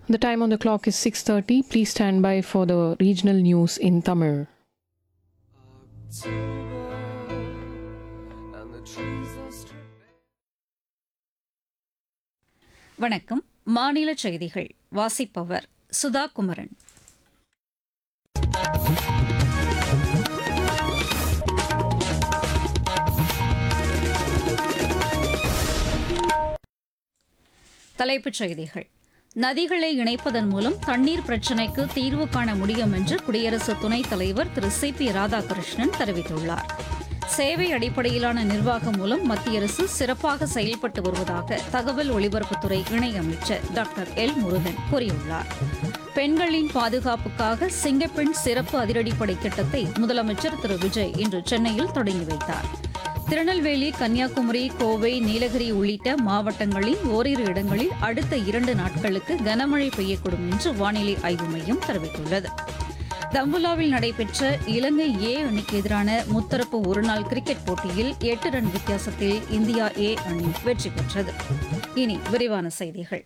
The time on the clock is 6:30. Please stand by for the regional news in Tamil. and the trees are stripping. வணக்கம் மாநில செய்திகள் வாசிப்பவர் சுதா குமரன் தலைப்புச் செய்திகள் நதிகளை இணைப்பதன் மூலம் தண்ணீர் பிரச்சினைக்கு தீர்வு காண முடியும் என்று குடியரசு துணைத் தலைவர் திரு சி பி ராதாகிருஷ்ணன் தெரிவித்துள்ளார் சேவை அடிப்படையிலான நிர்வாகம் மூலம் மத்திய அரசு சிறப்பாக செயல்பட்டு வருவதாக தகவல் ஒலிபரப்புத்துறை இணையமைச்சர் டாக்டர் எல் முருகன் கூறியுள்ளார் பெண்களின் பாதுகாப்புக்காக சிங்கப்பெண் சிறப்பு அதிரடிப்படை திட்டத்தை முதலமைச்சர் திரு விஜய் இன்று சென்னையில் தொடங்கி வைத்தார் திருநெல்வேலி கன்னியாகுமரி கோவை நீலகிரி உள்ளிட்ட மாவட்டங்களில் ஓரிரு இடங்களில் அடுத்த இரண்டு நாட்களுக்கு கனமழை பெய்யக்கூடும் என்று வானிலை ஆய்வு மையம் தெரிவித்துள்ளது தம்புலாவில் நடைபெற்ற இலங்கை ஏ அணிக்கு எதிரான முத்தரப்பு ஒருநாள் கிரிக்கெட் போட்டியில் எட்டு ரன் வித்தியாசத்தில் இந்தியா ஏ அணி வெற்றி பெற்றது இனி விரிவான செய்திகள்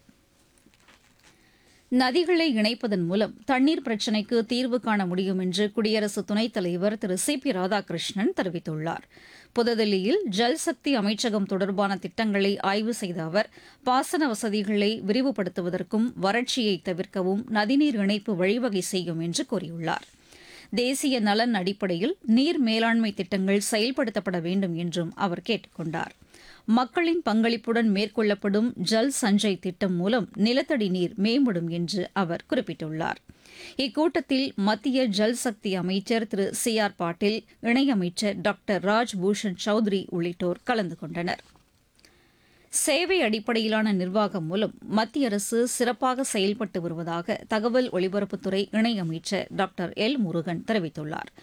நதிகளை இணைப்பதன் மூலம் தண்ணீர் பிரச்சினைக்கு தீர்வு காண முடியும் என்று குடியரசு துணைத் தலைவர் திரு சி பி ராதாகிருஷ்ணன் தெரிவித்துள்ளார் புதுதில்லியில் ஜல் சக்தி அமைச்சகம் தொடர்பான திட்டங்களை ஆய்வு செய்த அவர் பாசன வசதிகளை விரிவுபடுத்துவதற்கும் வறட்சியை தவிர்க்கவும் நதிநீர் இணைப்பு வழிவகை செய்யும் என்று கூறியுள்ளார் தேசிய நலன் அடிப்படையில் நீர் மேலாண்மை திட்டங்கள் செயல்படுத்தப்பட வேண்டும் என்றும் அவர் கேட்டுக் கொண்டார் மக்களின் பங்களிப்புடன் மேற்கொள்ளப்படும் ஜல் சஞ்சய் திட்டம் மூலம் நிலத்தடி நீர் மேம்படும் என்று அவர் குறிப்பிட்டுள்ளார் இக்கூட்டத்தில் மத்திய ஜல் சக்தி அமைச்சர் திரு சி ஆர் பாட்டீல் இணையமைச்சர் டாக்டர் ராஜ்பூஷன் சௌத்ரி உள்ளிட்டோர் கலந்து கொண்டனர் சேவை அடிப்படையிலான நிர்வாகம் மூலம் மத்திய அரசு சிறப்பாக செயல்பட்டு வருவதாக தகவல் ஒலிபரப்புத்துறை இணையமைச்சர் டாக்டர் எல் முருகன் தெரிவித்துள்ளார்